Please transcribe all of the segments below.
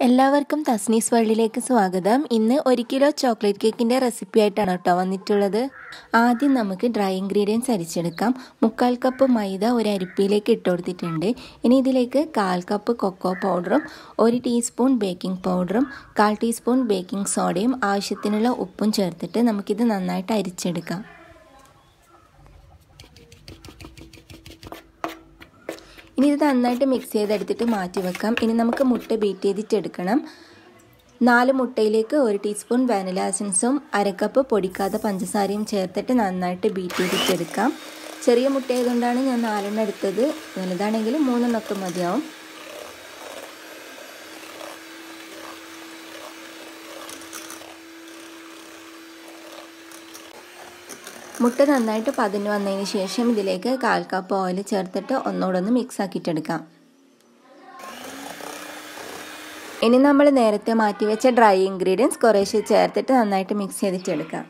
എല്ലാവർക്കും തസ്നീസ് വേൾഡിലേക്ക് സ്വാഗതം ഇന്ന് ഒരു കിലോ ചോക്ലേറ്റ് കേക്കിൻ്റെ റെസിപ്പി ആയിട്ടാണ് കേട്ടോ വന്നിട്ടുള്ളത് ആദ്യം നമുക്ക് ഡ്രൈ ഇൻഗ്രീഡിയൻസ് അരിച്ചെടുക്കാം മുക്കാൽ കപ്പ് മൈദ ഒരു അരിപ്പിയിലേക്ക് ഇട്ട് കൊടുത്തിട്ടുണ്ട് ഇനി ഇതിലേക്ക് കാൽ കപ്പ് കൊക്കോ പൗഡറും ഒരു ടീസ്പൂൺ ബേക്കിംഗ് പൗഡറും കാൽ ടീസ്പൂൺ ബേക്കിംഗ് സോഡയും ആവശ്യത്തിനുള്ള ഉപ്പും ചേർത്തിട്ട് നമുക്കിത് നന്നായിട്ട് അരിച്ചെടുക്കാം ഇനി ഇത് നന്നായിട്ട് മിക്സ് ചെയ്തെടുത്തിട്ട് മാറ്റി വെക്കാം ഇനി നമുക്ക് മുട്ട ബീറ്റ് ചെയ്തിട്ട് എടുക്കണം നാല് മുട്ടയിലേക്ക് ഒരു ടീസ്പൂൺ വാനില എസൻസും അരക്കപ്പ് പൊടിക്കാത്ത പഞ്ചസാരയും ചേർത്തിട്ട് നന്നായിട്ട് ബീറ്റ് ചെയ്തിട്ടെടുക്കാം ചെറിയ മുട്ട ആയതുകൊണ്ടാണ് ഞാൻ നാലെണ്ണം എടുത്തത് വലുതാണെങ്കിൽ മൂന്നെണ്ണമൊക്കെ മതിയാവും മുട്ട നന്നായിട്ട് പതിന് വന്നതിന് ശേഷം ഇതിലേക്ക് കാൽ കപ്പ് ഓയിൽ ചേർത്തിട്ട് ഒന്നുകൂടെ ഒന്ന് മിക്സ് ആക്കിയിട്ടെടുക്കാം ഇനി നമ്മൾ നേരത്തെ മാറ്റി വെച്ച ഡ്രൈ ഇൻഗ്രീഡിയൻസ് കുറേശ്ശെ ചേർത്തിട്ട് നന്നായിട്ട് മിക്സ് ചെയ്തിട്ടെടുക്കാം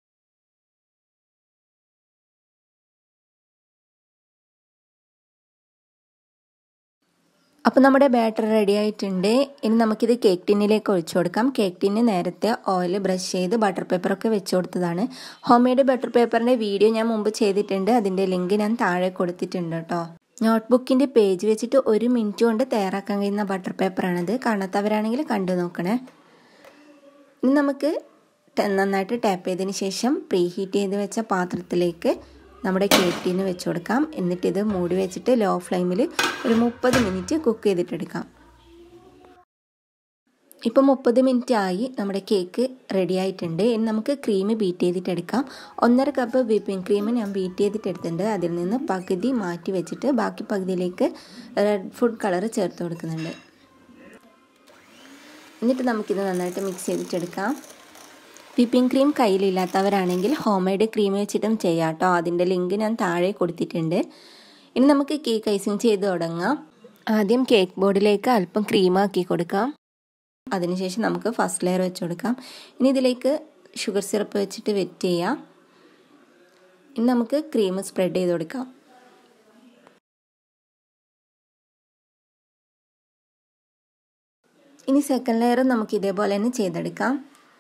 അപ്പോൾ നമ്മുടെ ബാറ്റർ റെഡി ആയിട്ടുണ്ട് ഇനി നമുക്കിത് കേക്ക് ടിന്നിലേക്ക് ഒഴിച്ചു കൊടുക്കാം കേക്ക് ടിന്ന് നേരത്തെ ഓയിൽ ബ്രഷ് ചെയ്ത് ബട്ടർ പേപ്പറൊക്കെ വെച്ച് കൊടുത്തതാണ് ഹോം മെയ്ഡ് ബട്ടർ പേപ്പറിൻ്റെ വീഡിയോ ഞാൻ മുമ്പ് ചെയ്തിട്ടുണ്ട് അതിൻ്റെ ലിങ്ക് ഞാൻ താഴെ കൊടുത്തിട്ടുണ്ട് കേട്ടോ നോട്ട്ബുക്കിൻ്റെ പേജ് വെച്ചിട്ട് ഒരു മിനിറ്റ് കൊണ്ട് തയ്യാറാക്കാൻ കഴിയുന്ന ബട്ടർ പേപ്പറാണിത് കാണാത്തവരാണെങ്കിൽ കണ്ടു നോക്കണേ ഇനി നമുക്ക് നന്നായിട്ട് ടാപ്പ് ചെയ്തതിന് ശേഷം പ്രീ ഹീറ്റ് ചെയ്ത് വെച്ച പാത്രത്തിലേക്ക് നമ്മുടെ കേക്കിന് വെച്ച് കൊടുക്കാം എന്നിട്ട് ഇത് മൂടി വെച്ചിട്ട് ലോ ഫ്ലെയിമിൽ ഒരു മുപ്പത് മിനിറ്റ് കുക്ക് ചെയ്തിട്ടെടുക്കാം ഇപ്പോൾ മുപ്പത് മിനിറ്റ് ആയി നമ്മുടെ കേക്ക് റെഡി ആയിട്ടുണ്ട് ഇനി നമുക്ക് ക്രീം ബീറ്റ് ചെയ്തിട്ടെടുക്കാം ഒന്നര കപ്പ് വിപ്പിംഗ് ക്രീം ഞാൻ ബീറ്റ് ചെയ്തിട്ടെടുത്തിട്ടുണ്ട് അതിൽ നിന്ന് പകുതി മാറ്റി വെച്ചിട്ട് ബാക്കി പകുതിയിലേക്ക് റെഡ് ഫുഡ് കളർ ചേർത്ത് കൊടുക്കുന്നുണ്ട് എന്നിട്ട് നമുക്കിത് നന്നായിട്ട് മിക്സ് ചെയ്തിട്ടെടുക്കാം വിപ്പിംഗ് ക്രീം കയ്യിലില്ലാത്തവരാണെങ്കിൽ ഹോം മെയ്ഡ് ക്രീം വെച്ചിട്ടും ചെയ്യാം കേട്ടോ അതിൻ്റെ ലിങ്ക് ഞാൻ താഴെ കൊടുത്തിട്ടുണ്ട് ഇനി നമുക്ക് കേക്ക് ഐസിങ് ചെയ്ത് തുടങ്ങാം ആദ്യം കേക്ക് ബോർഡിലേക്ക് അല്പം ക്രീമാക്കി കൊടുക്കാം അതിനുശേഷം നമുക്ക് ഫസ്റ്റ് ലെയർ വെച്ച് കൊടുക്കാം ഇനി ഇതിലേക്ക് ഷുഗർ സിറപ്പ് വെച്ചിട്ട് വെറ്റ് ചെയ്യാം ഇനി നമുക്ക് ക്രീം സ്പ്രെഡ് ചെയ്ത് കൊടുക്കാം ഇനി സെക്കൻഡ് ലെയറും നമുക്ക് ഇതേപോലെ തന്നെ ചെയ്തെടുക്കാം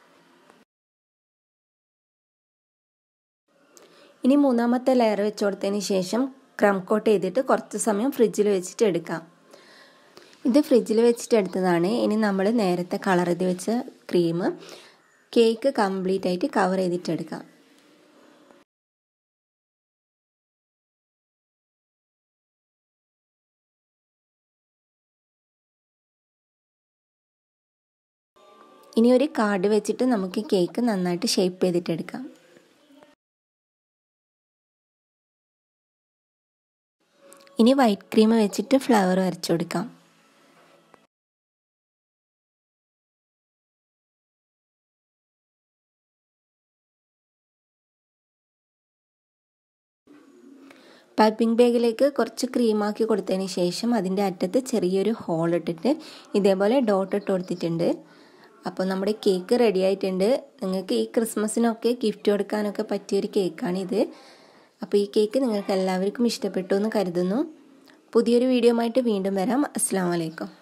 ഇനി മൂന്നാമത്തെ ലെയർ വെച്ച് കൊടുത്തതിന് ശേഷം ക്രം കോട്ട് ചെയ്തിട്ട് കുറച്ച് സമയം ഫ്രിഡ്ജിൽ വെച്ചിട്ട് എടുക്കാം ഇത് ഫ്രിഡ്ജിൽ വെച്ചിട്ട് എടുത്തതാണ് ഇനി നമ്മൾ നേരത്തെ കളർ ചെയ്ത് വെച്ച ക്രീം കേക്ക് കംപ്ലീറ്റ് ആയിട്ട് കവർ ചെയ്തിട്ട് എടുക്കാം ഇനി ഒരു കാർഡ് വെച്ചിട്ട് നമുക്ക് കേക്ക് നന്നായിട്ട് ഷേപ്പ് ചെയ്തിട്ടെടുക്കാം ഇനി വൈറ്റ് ക്രീം വെച്ചിട്ട് ഫ്ലവർ വരച്ചു കൊടുക്കാം പൈപ്പിംഗ് ബാഗിലേക്ക് കുറച്ച് ക്രീമാക്കി കൊടുത്തതിന് ശേഷം അതിൻ്റെ അറ്റത്ത് ചെറിയൊരു ഹോൾ ഇട്ടിട്ട് ഇതേപോലെ ഡോട്ട് ഇട്ട് കൊടുത്തിട്ടുണ്ട് അപ്പോൾ നമ്മുടെ കേക്ക് റെഡി ആയിട്ടുണ്ട് നിങ്ങൾക്ക് ഈ ക്രിസ്മസിനൊക്കെ ഗിഫ്റ്റ് കൊടുക്കാനൊക്കെ പറ്റിയൊരു കേക്കാണിത് അപ്പോൾ ഈ കേക്ക് നിങ്ങൾക്ക് എല്ലാവർക്കും ഇഷ്ടപ്പെട്ടു എന്ന് കരുതുന്നു പുതിയൊരു വീഡിയോ ആയിട്ട് വീണ്ടും വരാം അസ്സാം വലൈക്കും